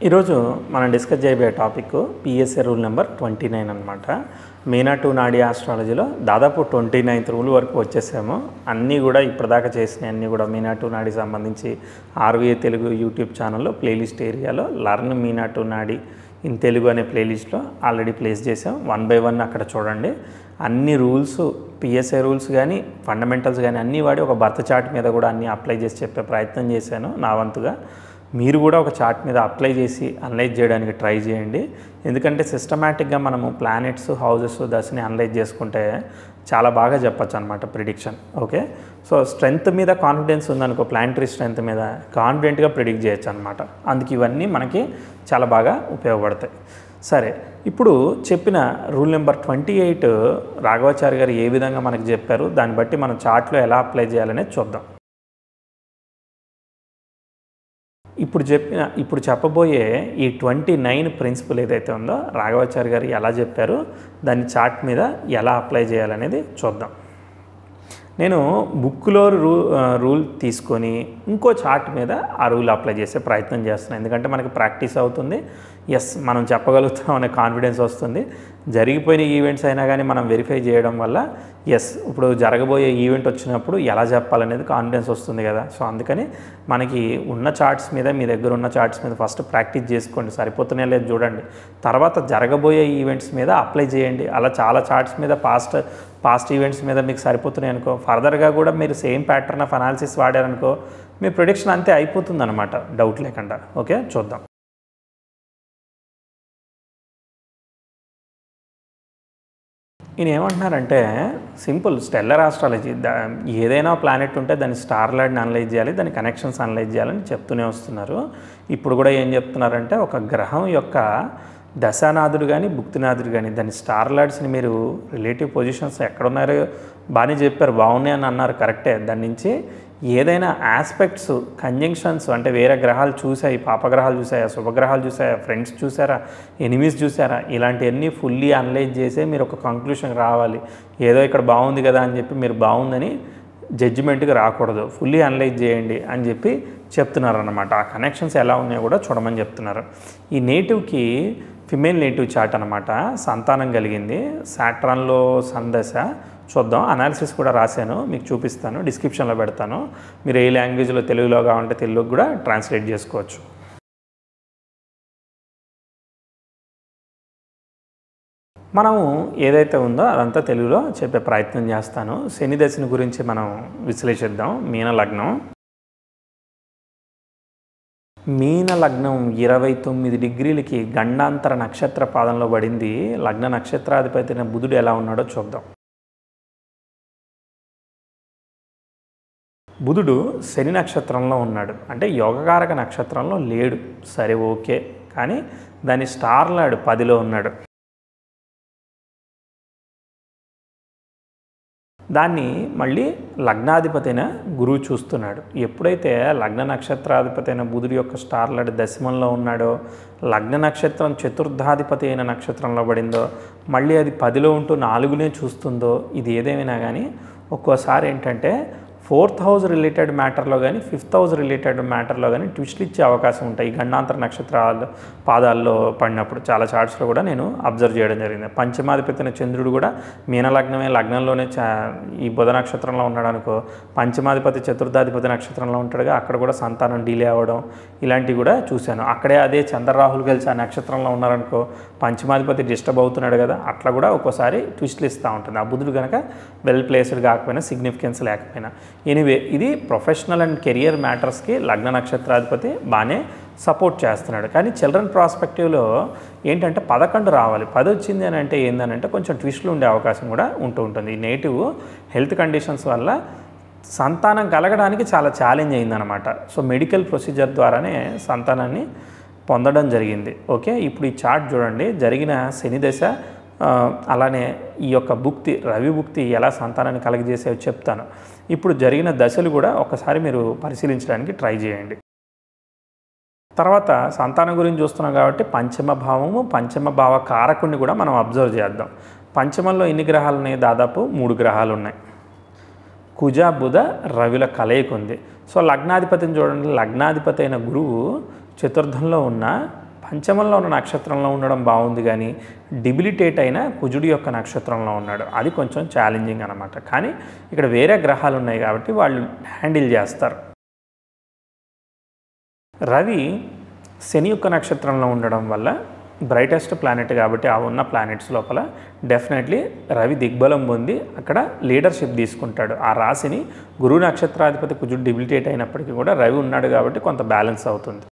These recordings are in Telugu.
ఈరోజు మనం డిస్కస్ చేయబోయే topic PSA rule number twenty nine అనమాట మీనా టు నాడి ఆస్ట్రాలజీలో దాదాపు ట్వంటీ నైన్త్ రూల్ వరకు వచ్చేసాము అన్నీ కూడా ఇప్పటిదాకా చేసిన అన్నీ కూడా మీనా టు నాడి సంబంధించి ఆర్వీఏ తెలుగు యూట్యూబ్ ఛానల్లో ప్లేలిస్ట్ ఏరియాలో learn Meena to Nadi in Telugu అనే ప్లేలిస్ట్లో ఆల్రెడీ ప్లేస్ చేసాం వన్ బై వన్ అక్కడ చూడండి అన్ని రూల్స్ పిఎస్ఏ రూల్స్ కానీ ఫండమెంటల్స్ కానీ అన్నీ వాడి ఒక బర్త్ చార్ట్ మీద కూడా అన్నీ అప్లై చేసి చెప్పే ప్రయత్నం చేశాను నా వంతుగా మీరు కూడా ఒక చార్ట్ మీద అప్లై చేసి అనలైజ్ చేయడానికి ట్రై చేయండి ఎందుకంటే సిస్టమేటిక్గా మనము ప్లానెట్స్ హౌజెస్ దశని అనలైజ్ చేసుకుంటే చాలా బాగా చెప్పచ్చు అనమాట ప్రిడిక్షన్ ఓకే సో స్ట్రెంగ్త్ మీద కాన్ఫిడెన్స్ ఉందనుకో ప్లానటరీ స్ట్రెంగ్త్ మీద కాన్ఫిడెంట్గా ప్రిడిక్ట్ చేయొచ్చు అనమాట అందుకు ఇవన్నీ మనకి చాలా బాగా ఉపయోగపడతాయి సరే ఇప్పుడు చెప్పిన rule number twenty eight Raghavachari garu ఏ విధంగా మనకి చెప్పారు దాన్ని బట్టి మనం చార్ట్లో ఎలా అప్లై చేయాలనేది చూద్దాం ఇప్పుడు చెప్పిన ఇప్పుడు చెప్పబోయే ఈ ట్వంటీ నైన్ ప్రిన్సిపల్ ఏదైతే ఉందో రాఘవాచారి గారు ఎలా చెప్పారు దాన్ని చార్ట్ మీద ఎలా అప్లై చేయాలనేది చూద్దాం నేను బుక్లో రూ రూల్ తీసుకొని ఇంకో చార్ట్ మీద ఆ రూల్ అప్లై చేసే ప్రయత్నం చేస్తున్నాను ఎందుకంటే మనకి ప్రాక్టీస్ అవుతుంది ఎస్ మనం చెప్పగలుగుతాం అనే కాన్ఫిడెన్స్ వస్తుంది జరిగిపోయిన ఈవెంట్స్ అయినా కానీ మనం వెరిఫై చేయడం వల్ల ఎస్ ఇప్పుడు జరగబోయే ఈవెంట్ వచ్చినప్పుడు ఎలా చెప్పాలనేది కాన్ఫిడెన్స్ వస్తుంది కదా సో అందుకని మనకి ఉన్న చార్ట్స్ మీద మీ దగ్గర ఉన్న చార్ట్స్ మీద ఫస్ట్ ప్రాక్టీస్ చేసుకోండి సరిపోతున్నాయి లేదు చూడండి తర్వాత జరగబోయే ఈవెంట్స్ మీద అప్లై చేయండి అలా చాలా చార్ట్స్ మీద పాస్ట్ పాస్ట్ ఈవెంట్స్ మీద మీకు సరిపోతున్నాయి అనుకో ఫర్దర్గా కూడా మీరు సేమ్ ప్యాటర్న్ ఆఫ్ అనాలిసిస్ వాడారనుకో మీ ప్రొడిక్షన్ అంతే అయిపోతుంది అనమాట డౌట్ లేకుండా ఓకే చూద్దాం ఈయన ఏమంటున్నారంటే సింపుల్ స్టెల్లర్ ఆస్ట్రాలజీ దా ఏదైనా ప్లానెట్ ఉంటే దాని స్టార్ లైడ్ని అనలైజ్ చేయాలి దాని కనెక్షన్స్ అనలైజ్ చేయాలని చెప్తూనే వస్తున్నారు ఇప్పుడు కూడా ఏం చెప్తున్నారంటే ఒక గ్రహం యొక్క దశానాథుడు కానీ భుక్తినాథుడు కానీ దాని స్టార్ లైడ్స్ని మీరు రిలేటివ్ పొజిషన్స్ ఎక్కడున్నారో బాగానే చెప్పారు బాగున్నాయి అని అన్నారు కరెక్టే దాని నుంచి ఏదైనా ఆస్పెక్ట్స్ కంజంక్షన్స్ అంటే వేరే గ్రహాలు చూసాయి పాపగ్రహాలు చూసాయా శుభగ్రహాలు చూసాయా ఫ్రెండ్స్ చూసారా ఎనిమీస్ చూసారా ఇలాంటివన్నీ ఫుల్లీ అనలైజ్ చేసే మీరు ఒక కంక్లూషన్ రావాలి ఏదో ఇక్కడ బాగుంది కదా అని చెప్పి మీరు బాగుందని జడ్జిమెంట్కి రాకూడదు ఫుల్లీ అనలైజ్ చేయండి అని చెప్పి చెప్తున్నారు అనమాట ఆ కనెక్షన్స్ ఎలా ఉన్నాయో కూడా చూడమని చెప్తున్నారు ఈ నేటివ్కి ఫిమేల్ నేటివ్ చార్ట్ అనమాట సంతానం కలిగింది సాట్రాన్లో సందశ చూద్దాం అనాలిసిస్ కూడా రాశాను మీకు చూపిస్తాను డిస్క్రిప్షన్లో పెడతాను మీరు ఏ లాంగ్వేజ్లో తెలుగులో కావాలంటే తెలుగులో కూడా ట్రాన్స్లేట్ చేసుకోవచ్చు మనము ఏదైతే ఉందో అదంతా తెలుగులో చెప్పే ప్రయత్నం చేస్తాను శని దశని గురించి మనం విశ్లేషిద్దాం మీన లగ్నం మీన లగ్నం ఇరవై తొమ్మిది డిగ్రీలకి గండాంతర నక్షత్ర పాదంలో పడింది లగ్న నక్షత్రాధిపతి బుధుడు ఎలా ఉన్నాడో చూద్దాం బుధుడు శని నక్షత్రంలో ఉన్నాడు అంటే యోగకారక నక్షత్రంలో లేడు సరే ఓకే కానీ దాని స్టార్ లాడు పదిలో ఉన్నాడు దాన్ని మళ్ళీ లగ్నాధిపతి అయిన గురువు చూస్తున్నాడు ఎప్పుడైతే లగ్న నక్షత్రాధిపతి అయిన బుధుడు యొక్క స్టార్లడ్ దశమంలో ఉన్నాడో లగ్న నక్షత్రం చతుర్థాధిపతి అయిన నక్షత్రంలో పడిందో మళ్ళీ అది పదిలో ఉంటూ నాలుగునే చూస్తుందో ఇది ఏదేమైనా కానీ ఒక్కోసారి ఏంటంటే ఫోర్త్ హౌస్ రిలేటెడ్ మ్యాటర్లో కానీ ఫిఫ్త్ హౌస్ రిలేటెడ్ మ్యాటర్లో కానీ ట్విస్ట్లు ఇచ్చే అవకాశం ఉంటాయి ఈ గండాంతర నక్షత్రాలు పాదాల్లో పడినప్పుడు చాలా చార్ట్స్లో కూడా నేను అబ్జర్వ్ చేయడం జరిగింది పంచమాధిపతిన చంద్రుడు కూడా మీనలగ్నమే లగ్నంలోనే చా ఈ బుధ నక్షత్రంలో ఉన్నాడు అనుకో పంచమాధిపతి చతుర్థాధిపతి నక్షత్రంలో ఉంటాడుగా అక్కడ కూడా సంతానం డిలే అవ్వడం ఇలాంటివి కూడా చూశాను అక్కడే అదే చంద్రరాహుల్ కలిసి ఆ నక్షత్రంలో ఉన్నారనుకో పంచమాధిపతి డిస్టర్బ్ అవుతున్నాడు కదా అట్లా కూడా ఒక్కోసారి ట్విస్ట్లు ఇస్తూ ఉంటుంది ఆ బుధుడు కనుక వెల్ ప్లేస్డ్ కాకపోయినా సిగ్నిఫికెన్స్ లేకపోయినా ఎనీవే ఇది ప్రొఫెషనల్ అండ్ కెరియర్ మ్యాటర్స్కి లగ్న నక్షత్రాధిపతి బాగానే సపోర్ట్ చేస్తున్నాడు కానీ చిల్డ్రన్ ప్రాస్పెక్టివ్లో ఏంటంటే పదకొండు రావాలి పది వచ్చింది అని అంటే ఏందనంటే కొంచెం ట్విస్ట్లు ఉండే అవకాశం కూడా ఉంటూ ఉంటుంది ఈ నేటివ్ హెల్త్ కండిషన్స్ వల్ల సంతానం కలగడానికి చాలా ఛాలెంజ్ అయిందనమాట సో మెడికల్ ప్రొసీజర్ ద్వారానే సంతానాన్ని పొందడం జరిగింది ఓకే ఇప్పుడు ఈ చార్ట్ చూడండి జరిగిన శని దశ అలానే ఈ యొక్క భుక్తి రవి భుక్తి ఎలా సంతానాన్ని కలగజేసేవో చెప్తాను ఇప్పుడు జరిగిన దశలు కూడా ఒకసారి మీరు పరిశీలించడానికి ట్రై చేయండి తర్వాత సంతానం గురించి చూస్తున్నాం కాబట్టి పంచమ భావము పంచమ భావ కారకుడిని కూడా మనం అబ్జర్వ్ చేద్దాం పంచమంలో ఎన్ని గ్రహాలు ఉన్నాయి దాదాపు మూడు గ్రహాలు ఉన్నాయి కుజ బుధ రవిల కలయిక ఉంది సో లగ్నాధిపతిని చూడండి లగ్నాధిపతి అయిన గురువు చతుర్థంలో ఉన్న పంచమంలో ఉన్న నక్షత్రంలో ఉండడం బాగుంది కానీ డిబిలిటేట్ అయిన కుజుడి యొక్క నక్షత్రంలో ఉన్నాడు అది కొంచెం ఛాలెంజింగ్ అనమాట కానీ ఇక్కడ వేరే గ్రహాలు ఉన్నాయి కాబట్టి వాళ్ళు హ్యాండిల్ చేస్తారు రవి శని యొక్క నక్షత్రంలో ఉండడం వల్ల బ్రైటెస్ట్ ప్లానెట్ కాబట్టి ఆ ఉన్న ప్లానెట్స్ లోపల డెఫినెట్లీ రవి దిగ్బలం పొంది అక్కడ లీడర్షిప్ తీసుకుంటాడు ఆ రాశిని గురు నక్షత్రాధిపతి కుజుడు డిబిలిటేట్ అయినప్పటికీ కూడా రవి ఉన్నాడు కాబట్టి కొంత బ్యాలెన్స్ అవుతుంది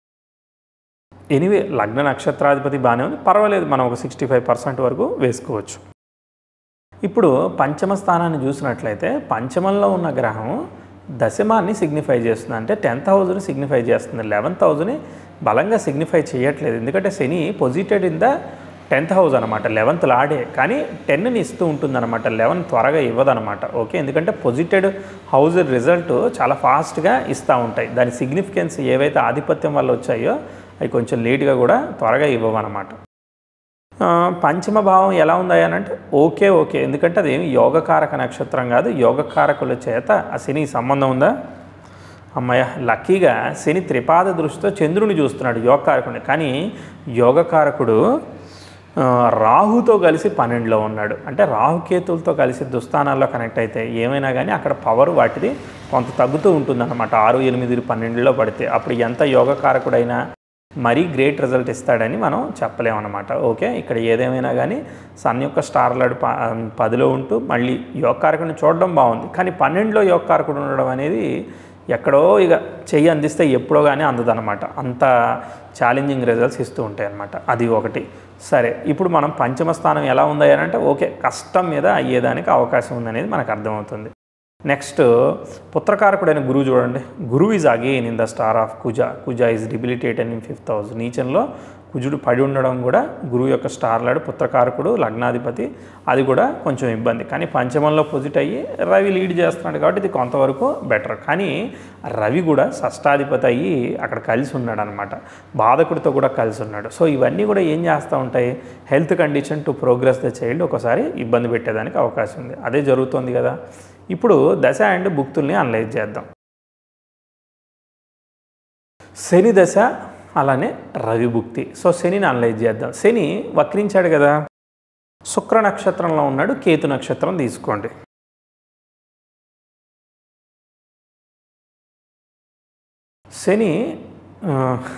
ఎనివే లగ్న నక్షత్రాధిపతి బాగానే ఉంది పర్వాలేదు మనం ఒక సిక్స్టీ ఫైవ్ పర్సెంట్ వరకు వేసుకోవచ్చు ఇప్పుడు పంచమ స్థానాన్ని చూసినట్లయితే పంచమంలో ఉన్న గ్రహం దశమాన్ని సిగ్నిఫై చేస్తుంది అంటే టెన్త్ హౌస్ని సిగ్నిఫై చేస్తుంది లెవెన్త్ హౌస్ని బలంగా సిగ్నిఫై చేయట్లేదు ఎందుకంటే శని posited in the tenth house అనమాట లెవెన్త్ లాడే కానీ టెన్ని ఇస్తూ ఉంటుందన్నమాట లెవెన్ త్వరగా ఇవ్వదనమాట ఓకే ఎందుకంటే పొజిటెడ్ హౌస్ రిజల్ట్ చాలా ఫాస్ట్గా ఇస్తూ ఉంటాయి దాని సిగ్నిఫికెన్స్ ఏవైతే ఆధిపత్యం వల్ల వచ్చాయో అవి కొంచెం లేట్గా కూడా త్వరగా ఇవ్వవన్నమాట ఆ, పంచమ భావం ఎలా ఉంది అని అంటే ఓకే ఓకే ఎందుకంటే అది యోగకారక నక్షత్రం కాదు యోగకారకుల చేత ఆ శని సంబంధం ఉందా అమ్మయ్య లక్కీగా శని త్రిపాద దృష్టితో చంద్రుని చూస్తున్నాడు యోగకారకుడిని కానీ యోగకారకుడు ఆ, రాహుతో కలిసి పన్నెండులో ఉన్నాడు అంటే రాహుకేతులతో కలిసి దుస్థానాల్లో కనెక్ట్ అయితే ఏమైనా కానీ అక్కడ పవర్ వాటిది కొంత తగ్గుతూ ఉంటుందన్నమాట ఆరు ఎనిమిది పన్నెండులో పడితే అప్పుడు ఎంత యోగకారకుడైనా మరీ గ్రేట్ రిజల్ట్ ఇస్తాడని మనం చెప్పలేమన్నమాట ఓకే ఇక్కడ ఏదేమైనా కానీ సన్ యొక్క స్టార్లాడు ప పదిలో ఉంటూ మళ్ళీ యోగకారకుడిని చూడడం బాగుంది కానీ పన్నెండులో యోగకారకుడు ఉండడం అనేది ఎక్కడో ఇక చెయ్యి అందిస్తే ఎప్పుడో కానీ అందదన్నమాట అంత ఛాలెంజింగ్ రిజల్ట్స్ ఇస్తూ ఉంటాయి అన్నమాట అది ఒకటి సరే ఇప్పుడు మనం పంచమ స్థానం ఎలా ఉంది అని అంటే ఓకే కష్టం మీద అయ్యేదానికి అవకాశం ఉందనేది మనకు అర్థమవుతుంది నెక్స్ట్ పుత్రకారకుడైన గురువు చూడండి గురువు is again in the star of Kuja Kuja is debilitated in fifth house నీచంలో కుజుడు పడి ఉండడం కూడా గురువు యొక్క స్టార్లాడు పుత్రకారకుడు లగ్నాధిపతి అది కూడా కొంచెం ఇబ్బంది కానీ పంచమంలో పొజిట్ అయ్యి రవి లీడ్ చేస్తున్నాడు కాబట్టి ఇది కొంతవరకు బెటర్ కానీ రవి కూడా షష్టాధిపతి అయ్యి అక్కడ కలిసి ఉన్నాడు అనమాట బాధకుడితో కూడా కలిసి ఉన్నాడు సో ఇవన్నీ కూడా ఏం చేస్తూ ఉంటాయి health condition to progress the child ఒకసారి ఇబ్బంది పెట్టేదానికి అవకాశం ఉంది అదే జరుగుతోంది కదా ఇప్పుడు దశ అండ్ భుక్తుల్ని అనలైజ్ చేద్దాం శని దశ అలానే రవి భుక్తి సో శనిని అనలైజ్ చేద్దాం శని వక్రించాడు కదా శుక్ర నక్షత్రంలో ఉన్నాడు కేతు నక్షత్రం తీసుకోండి శని ఆ,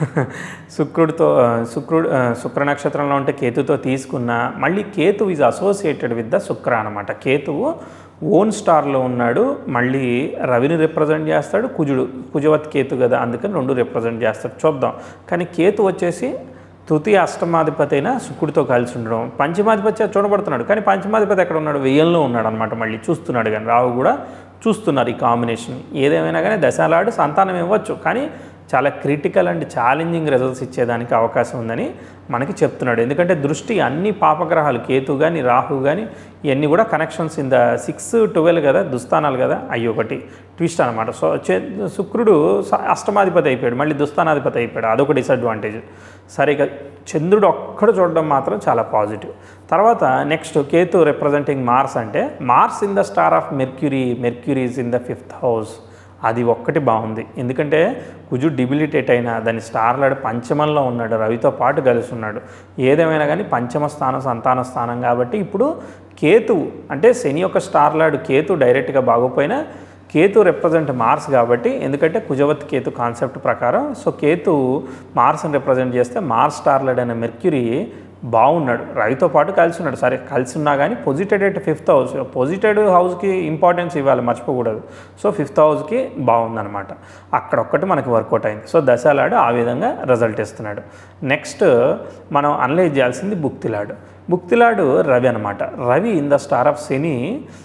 శుక్రుడితో ఆ, శుక్రుడు ఆ, శుక్ర నక్షత్రంలో ఉంటే కేతుతో తీసుకున్న మళ్ళీ Ketu is associated with the Shukra అనమాట కేతువు ఓన్ స్టార్లో ఉన్నాడు మళ్ళీ రవిని రిప్రజెంట్ చేస్తాడు కుజుడు కుజవత్ కేతు కదా అందుకని రెండు రిప్రజెంట్ చేస్తాడు చూద్దాం కానీ కేతు వచ్చేసి తృతీయ అష్టమాధిపతి అయిన శుక్రుడితో కలిసి ఉండడం పంచమాధిపతి చూడబడుతున్నాడు కానీ పంచమాధిపతి ఎక్కడ ఉన్నాడు వెయ్యంలో ఉన్నాడు అనమాట మళ్ళీ చూస్తున్నాడు కానీ రావు కూడా చూస్తున్నారు ఈ కాంబినేషన్ ఏదేమైనా కానీ దశాలాడు సంతానం ఇవ్వచ్చు కానీ చాలా క్రిటికల్ అండ్ ఛాలెంజింగ్ రిజల్ట్స్ ఇచ్చేదానికి అవకాశం ఉందని మనకి చెప్తున్నాడు ఎందుకంటే దృష్టి అన్ని పాపగ్రహాలు కేతు కానీ రాహు కానీ ఇవన్నీ కూడా connections in the six twelve కదా దుస్థానాలు కదా అయ్యి ఒకటి ట్విస్ట్ అనమాట సో చే- శుక్రుడు స- అష్టమాధిపతి అయిపోయాడు మళ్ళీ దుస్థానాధిపతి అయిపోయాడు అదొక డిసడ్వాంటేజ్ సరే ఇక చంద్రుడు ఒక్కడు చూడడం మాత్రం చాలా పాజిటివ్ తర్వాత నెక్స్ట్ కేతు రిప్రజెంటింగ్ మార్స్ అంటే Mars in the star of Mercury Mercury's in the fifth house అది ఒక్కటి బాగుంది ఎందుకంటే కుజు డిబిలిటేట్ అయిన దాని స్టార్లాడు పంచమంలో ఉన్నాడు రవితో పాటు కలిసి ఉన్నాడు ఏదేమైనా కానీ పంచమ స్థానం సంతాన స్థానం కాబట్టి ఇప్పుడు కేతు అంటే శని యొక్క స్టార్లాడు కేతు డైరెక్ట్గా బాగోపోయినా కేతు రిప్రజెంట్ మార్స్ కాబట్టి ఎందుకంటే కుజవత్ కేతు కాన్సెప్ట్ ప్రకారం సో కేతు మార్స్ని రిప్రజెంట్ చేస్తే మార్స్ స్టార్లాడ్ అనే మెర్క్యూరీ బాగున్నాడు రవితో పాటు కలిసి ఉన్నాడు సరే కలిసి ఉన్నా కానీ posited at fifth house posited హౌస్కి ఇంపార్టెన్స్ ఇవ్వాలి మర్చిపోకూడదు సో ఫిఫ్త్ హౌస్కి బాగుందన్నమాట అక్కడ ఒక్కటి మనకి వర్కౌట్ అయింది సో దశాలాడు ఆ విధంగా రిజల్ట్ ఇస్తున్నాడు నెక్స్ట్ మనం అనలైజ్ చేయాల్సింది బుక్తిలాడు బుక్తిలాడు రవి అనమాట Ravi in the star of Shani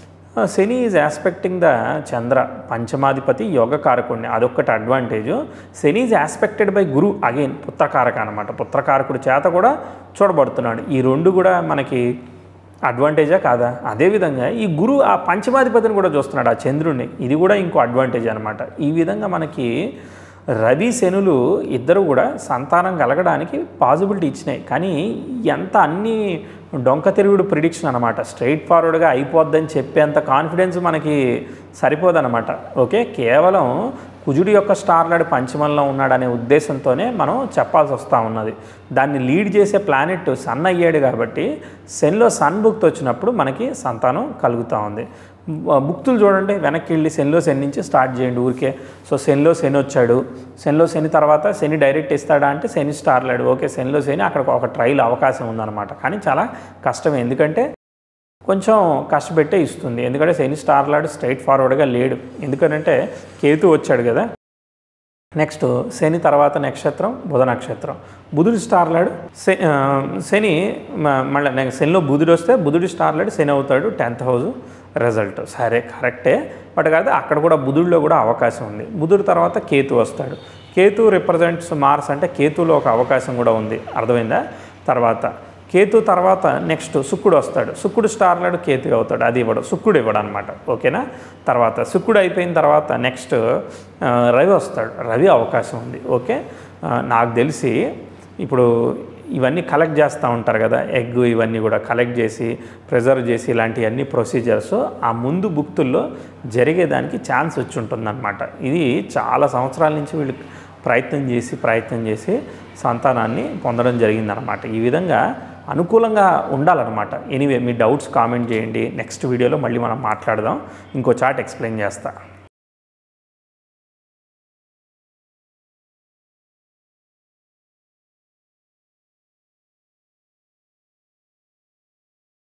Shani is aspecting the Chandra పంచమాధిపతి యోగకారకుడిని అదొక్కటి advantage Shani is aspected by Guru again పుత్రకారక అనమాట పుత్రకారకుడి చేత కూడా చూడబడుతున్నాడు ఈ రెండు కూడా మనకి అడ్వాంటేజా కాదా అదేవిధంగా ఈ గురు ఆ పంచమాధిపతిని కూడా చూస్తున్నాడు ఆ చంద్రుడిని ఇది కూడా ఇంకో అడ్వాంటేజ్ అనమాట ఈ విధంగా మనకి రవి శనులు ఇద్దరు కూడా సంతానం కలగడానికి పాసిబిలిటీ ఇచ్చినాయి కానీ ఎంత అన్ని డొంక తిరుగుడు ప్రిడిక్షన్ అనమాట స్ట్రైట్ ఫార్వర్డ్గా అయిపోద్దని చెప్పేంత కాన్ఫిడెన్స్ మనకి సరిపోదన్నమాట ఓకే కేవలం కుజుడి యొక్క స్టార్ లార్డ్ పంచమంలో ఉన్నాడనే ఉద్దేశంతోనే మనం చెప్పాల్సి వస్తూ ఉన్నది దాన్ని లీడ్ చేసే ప్లానెట్ సన్ అయ్యాడు కాబట్టి సెన్లో సన్ బుక్త్ వచ్చినప్పుడు మనకి సంతానం కలుగుతూ ఉంది బుక్తులు చూడండి వెనక్కి వెళ్ళి సెన్లో శని నుంచి స్టార్ట్ చేయండి ఊరికే సో సెన్లో శని వచ్చాడు సెన్లో శని తర్వాత శని డైరెక్ట్ ఇస్తాడా అంటే శని స్టార్ లాడు ఓకే సెన్లో శని అక్కడ ఒక ట్రైల్ అవకాశం ఉందన్నమాట కానీ చాలా కష్టమే ఎందుకంటే కొంచెం కష్టపెట్టే ఇస్తుంది ఎందుకంటే శని స్టార్ లాడు స్ట్రైట్ ఫార్వర్డ్గా లేడు ఎందుకంటే కేతు వచ్చాడు కదా నెక్స్ట్ శని తర్వాత నక్షత్రం బుధ నక్షత్రం బుధుడి స్టార్ లాడు శ ఆ, శని మ- మళ్ళీ నెక్స్ట్ శనిలో బుధుడు వస్తే బుధుడి స్టార్ లాడు శని అవుతాడు టెన్త్ హౌస్ రిజల్ట్ సరే కరెక్టే బట్ కాదు అక్కడ కూడా బుధుడిలో కూడా అవకాశం ఉంది బుధుడి తర్వాత కేతు వస్తాడు కేతు రిప్రజెంట్స్ మార్స్ అంటే కేతులో ఒక అవకాశం కూడా ఉంది అర్థమైందా తర్వాత కేతు తర్వాత నెక్స్ట్ శుక్రుడు వస్తాడు శుక్రుడు స్టార్ లాడు కేతు అవుతాడు అది ఇవ్వడు శుక్రుడు ఇవ్వడు అనమాట ఓకేనా తర్వాత శుక్రుడు అయిపోయిన తర్వాత నెక్స్ట్ ఆ, రవి వస్తాడు రవి అవకాశం ఉంది ఓకే ఆ, నాకు తెలిసి ఇప్పుడు ఇవన్నీ కలెక్ట్ చేస్తూ ఉంటారు కదా ఎగ్ ఇవన్నీ కూడా కలెక్ట్ చేసి ప్రిజర్వ్ చేసి ఇలాంటివన్నీ ప్రొసీజర్స్ ఆ ముందు బుక్తుల్లో జరిగేదానికి ఛాన్స్ వచ్చి ఉంటుందన్నమాట ఇది చాలా సంవత్సరాల నుంచి వీళ్ళు ప్రయత్నం చేసి ప్రయత్నం చేసి సంతానాన్ని పొందడం జరిగిందనమాట ఈ విధంగా అనుకూలంగా ఉండాలన్నమాట ఎనీవే మీ డౌట్స్ కామెంట్ చేయండి నెక్స్ట్ వీడియోలో మళ్ళీ మనం మాట్లాడదాం ఇంకో చాట్ ఎక్స్ప్లెయిన్ చేస్తా